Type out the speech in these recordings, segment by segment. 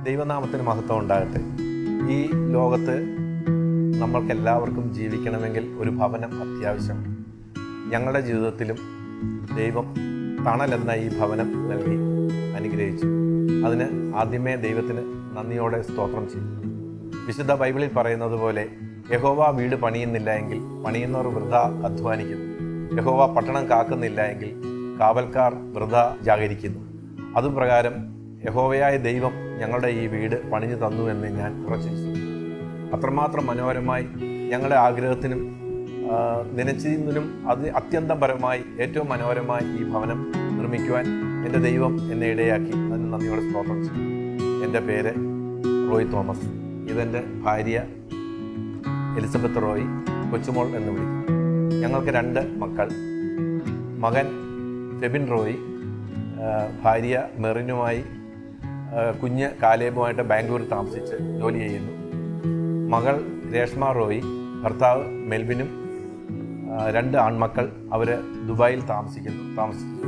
ദൈവനാമത്തിന് മഹത്വം ഉണ്ടാകട്ടെ ഈ ലോകത്ത് നമ്മൾക്കെല്ലാവർക്കും ജീവിക്കണമെങ്കിൽ ഒരു ഭവനം അത്യാവശ്യമാണ് ഞങ്ങളുടെ ജീവിതത്തിലും ദൈവം തണലെന്ന ഈ ഭവനം നൽകി അനുഗ്രഹിച്ചു അതിന് ആദ്യമേ ദൈവത്തിന് നന്ദിയോടെ സ്തോത്രം ചെയ്യും വിശുദ്ധ ബൈബിളിൽ പറയുന്നത് പോലെ യഹോവ വീട് പണിയുന്നില്ല എങ്കിൽ പണിയുന്നവർ വൃഥ അധ്വാനിക്കുന്നു യഹോവ പട്ടണം കാക്കുന്നില്ല എങ്കിൽ കാവൽക്കാർ വൃഥ ജാഗരിക്കുന്നു അതുപ്രകാരം യഹോവയായ ദൈവം ഞങ്ങളുടെ ഈ വീട് പണിഞ്ഞു തന്നു എന്ന് ഞാൻ ഉറച്ചു വിശ്വസിക്കുന്നു അത്രമാത്രം മനോഹരമായി ഞങ്ങളുടെ ആഗ്രഹത്തിനും ആ, നനച്ചതിനും അത് അത്യന്തം പരമായി ഏറ്റവും മനോഹരമായി ഈ ഭവനം നിർമ്മിക്കുവാൻ എൻ്റെ ദൈവം എന്നെ ഇടയാക്കി അതിന് നന്ദിയോടെ സ്തോത്രം ചെയ്യും എൻ്റെ പേര് റോയ് തോമസ് ഇതെൻ്റെ ഭാര്യ എലിസബത്ത് റോയ് കൊച്ചുമോൾ എന്ന് വിളിക്കും ഞങ്ങൾക്ക് രണ്ട് മക്കൾ മകൻ ഫെബിൻ റോയ് ആ, ഭാര്യ മെറിനുമായി ആ, കുഞ്ഞ് കാലേബുമായിട്ട് ബാംഗ്ലൂരിൽ താമസിച്ച് ജോലി ചെയ്യുന്നു മകൾ രേഷ്മ റോയ് ഭർത്താവ് മെൽവിനും ആ, രണ്ട് ആൺമക്കൾ അവർ ദുബായിൽ താമസിക്കുന്നു താമസിച്ചു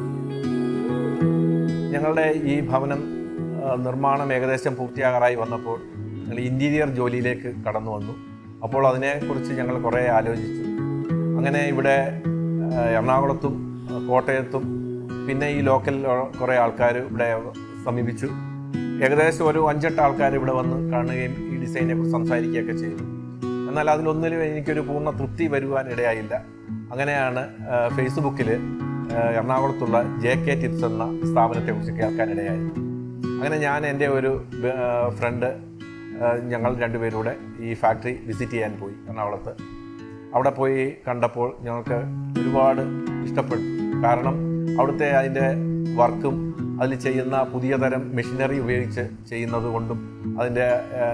ഞങ്ങളുടെ ഈ ഭവനം ആ, നിർമ്മാണം ഏകദേശം പൂർത്തിയാകാറായി വന്നപ്പോൾ ഞങ്ങൾ ഇൻറ്റീരിയർ ജോലിയിലേക്ക് കടന്നു വന്നു അപ്പോൾ അതിനെക്കുറിച്ച് ഞങ്ങൾ കുറേ ആലോചിച്ചു അങ്ങനെ ഇവിടെ ആ, എറണാകുളത്തും ആ, കോട്ടയത്തും പിന്നെ ഈ ലോക്കൽ കുറേ ആൾക്കാർ ഇവിടെ സമീപിച്ചു ഏകദേശം ഒരു അഞ്ചെട്ട് ആൾക്കാർ ഇവിടെ വന്ന് കാണുകയും ഈ ഡിസൈനെ കുറിച്ച് സംസാരിക്കുകയൊക്കെ ചെയ്തു എന്നാൽ അതിലൊന്നിലും എനിക്കൊരു പൂർണ്ണ തൃപ്തി വരുവാൻ ഇടയായില്ല അങ്ങനെയാണ് ഫേസ്ബുക്കിൽ എറണാകുളത്തുള്ള ജെ കെ ടിപ്സ് എന്ന സ്ഥാപനത്തെക്കുറിച്ച് കേൾക്കാൻ ഇടയായി അങ്ങനെ ഞാൻ എൻ്റെ ഒരു ഫ്രണ്ട് ഞങ്ങൾ രണ്ടുപേരൂടെ ഈ ഫാക്ടറി വിസിറ്റ് ചെയ്യാൻ പോയി എറണാകുളത്ത് അവിടെ പോയി കണ്ടപ്പോൾ ഞങ്ങൾക്ക് ഒരുപാട് ഇഷ്ടപ്പെട്ടു കാരണം അവിടുത്തെ അതിൻ്റെ വർക്കും അതിൽ ചെയ്യുന്ന പുതിയ തരം മെഷീനറി ഉപയോഗിച്ച് ചെയ്യുന്നത് കൊണ്ടും അതിൻ്റെ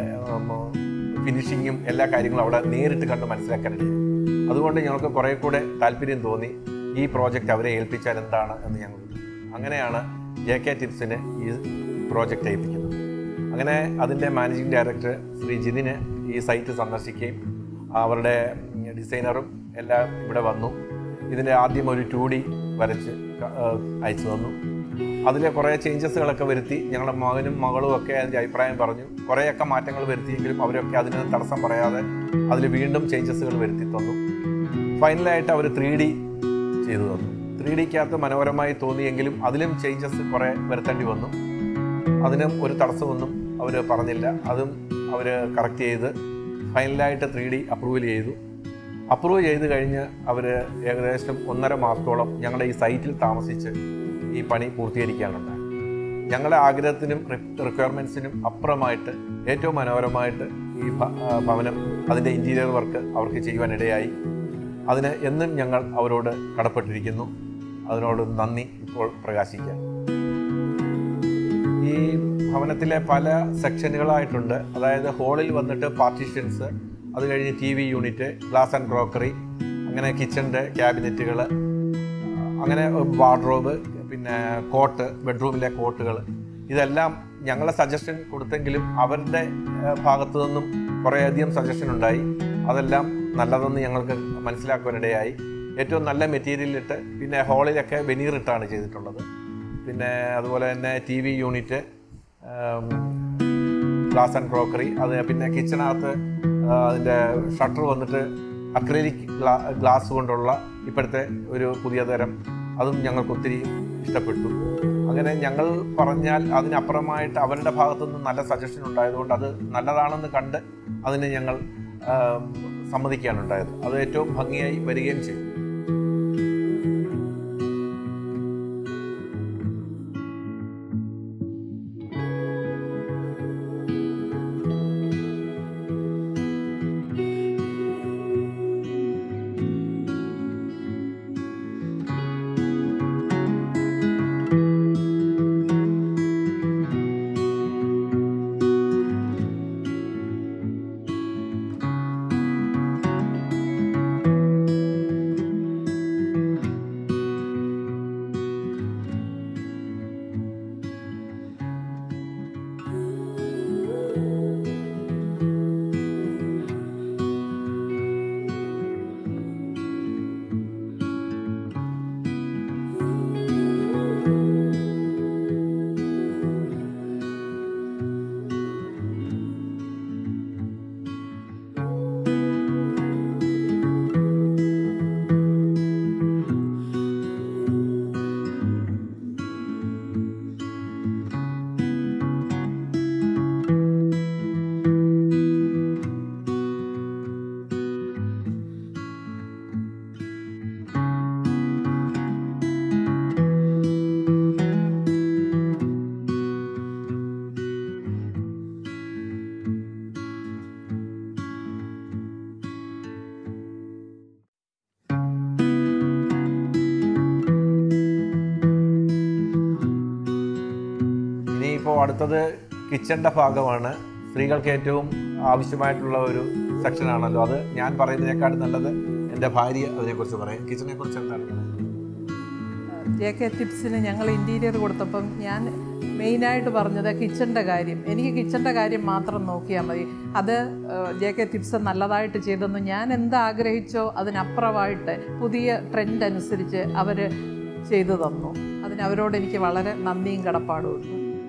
ഫിനിഷിങ്ങും എല്ലാ കാര്യങ്ങളും അവിടെ നേരിട്ട് കണ്ട് മനസ്സിലാക്കാനിടയായി അതുകൊണ്ട് ഞങ്ങൾക്ക് കുറേ കൂടെ താല്പര്യം തോന്നി ഈ പ്രോജക്റ്റ് അവരെ ഏൽപ്പിച്ചാൽ എന്താണ് എന്ന് ഞങ്ങൾ അങ്ങനെയാണ് ജെ കെ ടിപ്സിന് ഈ പ്രോജക്റ്റ് ഏൽപ്പിക്കുന്നത് അങ്ങനെ അതിൻ്റെ മാനേജിംഗ് ഡയറക്ടർ ശ്രീ ജിതിന് ഈ സൈറ്റ് സന്ദർശിക്കുകയും അവരുടെ ഡിസൈനറും എല്ലാം ഇവിടെ വന്നു ഇതിൻ്റെ ആദ്യം ഒരു ടു ഡി വരച്ച് ക- ആ, അയച്ചു തന്നു അതിലെ കുറേ ചേഞ്ചസുകളൊക്കെ വരുത്തി ഞങ്ങളുടെ മകനും മകളും ഒക്കെ അതിൻ്റെ അഭിപ്രായം പറഞ്ഞു കുറേയൊക്കെ മാറ്റങ്ങൾ വരുത്തിയെങ്കിലും അവരൊക്കെ അതിന് തടസ്സം പറയാതെ അതിൽ വീണ്ടും ചേഞ്ചസുകൾ വരുത്തി തന്നു ഫൈനലായിട്ട് അവർ ത്രീ ഡി ചെയ്തു തന്നു ത്രീ ഡിക്കകത്ത് മനോഹരമായി തോന്നിയെങ്കിലും അതിലും ചേഞ്ചസ് കുറേ വരുത്തേണ്ടി വന്നു അതിനും ഒരു തടസ്സമൊന്നും അവർ പറഞ്ഞില്ല അതും അവർ കറക്റ്റ് ചെയ്ത് ഫൈനലായിട്ട് ത്രീ ഡി അപ്രൂവൽ ചെയ്തു അപ്രൂവ് ചെയ്ത് കഴിഞ്ഞ് അവർ ഏകദേശം ഒന്നര മാസത്തോളം ഞങ്ങളുടെ ഈ സൈറ്റിൽ താമസിച്ച് ഈ പണി പൂർത്തീകരിക്കാനുണ്ടായി ഞങ്ങളുടെ ആഗ്രഹത്തിനും റിക്വയർമെൻറ്റ്സിനും അപ്പുറമായിട്ട് ഏറ്റവും മനോഹരമായിട്ട് ഈ ഭ- ആ, ഭവനം അതിൻ്റെ ഇൻറ്റീരിയർ വർക്ക് അവർക്ക് ചെയ്യുവാനിടയായി അതിന് എന്നും ഞങ്ങൾ അവരോട് കടപ്പെട്ടിരിക്കുന്നു അതിനോട് നന്ദി ഇപ്പോൾ പ്രകാശിക്കാം ഈ ഭവനത്തിലെ പല സെക്ഷനുകളായിട്ടുണ്ട് അതായത് ഹോളിൽ വന്നിട്ട് പാർട്ടീഷൻസ് അത് കഴിഞ്ഞ് T V unit glass and crockery അങ്ങനെ കിച്ചണിൻ്റെ ക്യാബിനറ്റുകൾ അങ്ങനെ വാർഡ്രോബ് പിന്നെ കോട്ട് ബെഡ്റൂമിലെ കോട്ടുകൾ ഇതെല്ലാം ഞങ്ങളെ സജഷൻ കൊടുത്തെങ്കിലും അവരുടെ ഏഹ്, ഭാഗത്തു നിന്നും കുറേയധികം സജഷൻ ഉണ്ടായി അതെല്ലാം നല്ലതെന്ന് ഞങ്ങൾക്ക് മനസ്സിലാക്കുവാനിടയായി ഏറ്റവും നല്ല മെറ്റീരിയലിട്ട് പിന്നെ ഹോളിലൊക്കെ വെനീറിട്ടാണ് ചെയ്തിട്ടുള്ളത് പിന്നെ അതുപോലെ തന്നെ T V unit glass and crockery അത് പിന്നെ കിച്ചണകത്ത് അതിൻ്റെ ഷട്ടർ വന്നിട്ട് അക്രലിക് ഗ്ലാസ് കൊണ്ടുള്ള ഇപ്പോഴത്തെ ഒരു പുതിയ തരം അതും ഞങ്ങൾക്ക് ഒത്തിരി ഇഷ്ടപ്പെട്ടു അങ്ങനെ ഞങ്ങൾ പറഞ്ഞാൽ അതിനപ്പുറമായിട്ട് അവരുടെ ഭാഗത്തു നിന്ന് നല്ല സജഷൻ ഉണ്ടായതുകൊണ്ട് അത് നല്ലതാണെന്ന് കണ്ട് അതിന് ഞങ്ങൾ ആ, സമ്മതിക്കുകയാണ് ഉണ്ടായത് അത് ഏറ്റവും ഭംഗിയായി വരികയും ചെയ്തു ഇപ്പോൾ അടുത്തത് കിച്ചൻ്റെ ഭാഗമാണ് സ്ത്രീകൾക്ക് ഏറ്റവും ആവശ്യമായിട്ടുള്ള ഒരു സെക്ഷനാണല്ലോ അത് ഞാൻ പറയുന്നതിനേക്കാൾ നല്ലത് എൻ്റെ ഭാര്യ അതിനെക്കുറിച്ച് പറയും കിച്ചനെ കുറിച്ച് എന്താണ് പറയുന്നത്? ജെ കെ ടിപ്സിന് ഞങ്ങൾ ഇൻറ്റീരിയർ കൊടുത്തപ്പം ഞാൻ മെയിനായിട്ട് പറഞ്ഞത് കിച്ചൻ്റെ കാര്യം എനിക്ക് കിച്ചൻ്റെ കാര്യം മാത്രം നോക്കിയാൽ മതി അത് ജെ കെ ടിപ്സ് നല്ലതായിട്ട് ചെയ്തെന്ന് ഞാൻ എന്ത് ആഗ്രഹിച്ചോ അതിനപ്പുറമായിട്ട് പുതിയ ട്രെൻഡ് അനുസരിച്ച് അവർ ചെയ്തു തന്നു അതിന് അവരോട് എനിക്ക് വളരെ നന്ദിയും കടപ്പാടുമുണ്ട്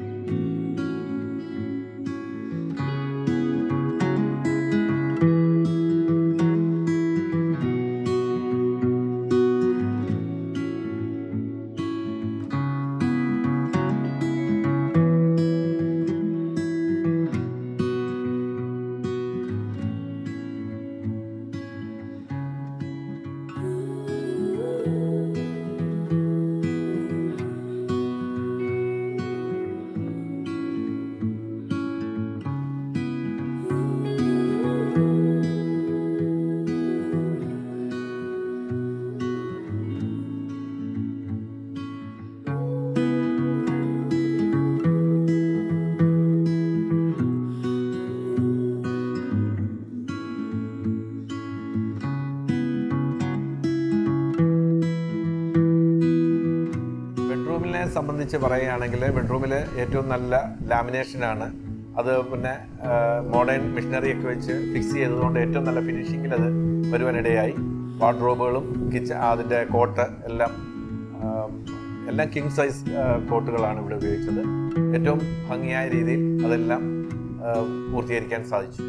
ബെഡ്റൂമിനെ സംബന്ധിച്ച് പറയുകയാണെങ്കിൽ ബെഡ്റൂമിൽ ഏറ്റവും നല്ല ലാമിനേഷനാണ് അത് പിന്നെ മോഡേൺ മെഷീനറി ഒക്കെ വെച്ച് ഫിക്സ് ചെയ്തതുകൊണ്ട് ഏറ്റവും നല്ല ഫിനിഷിങ്ങിൽ അത് വരുവാനിടയായി വാർഡ്രോബുകളും കിച്ചൺ അതിൻ്റെ കോട്ട് എല്ലാം ആ, എല്ലാം കിങ് സൈസ് കോട്ടുകളാണ് ഇവിടെ ഉപയോഗിച്ചത് ഏറ്റവും ഭംഗിയായ രീതിയിൽ അതെല്ലാം ആ, പൂർത്തീകരിക്കാൻ സാധിച്ചു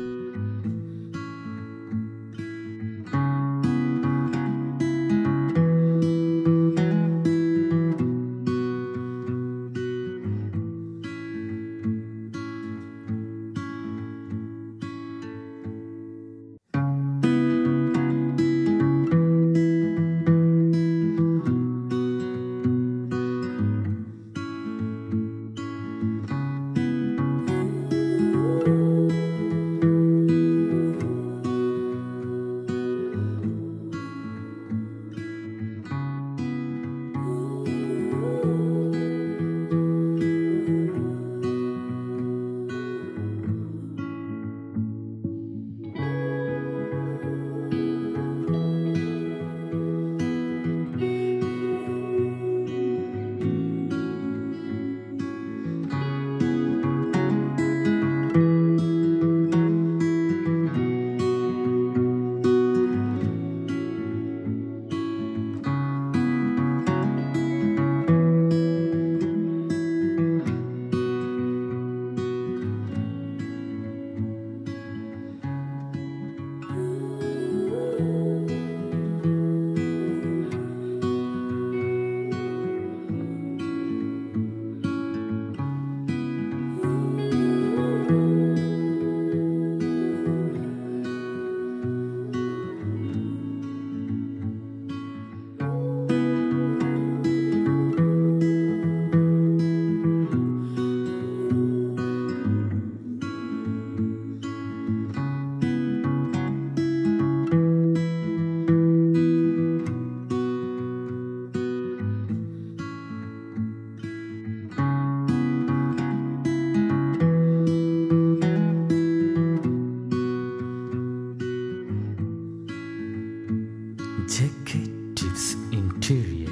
JK Tips Interior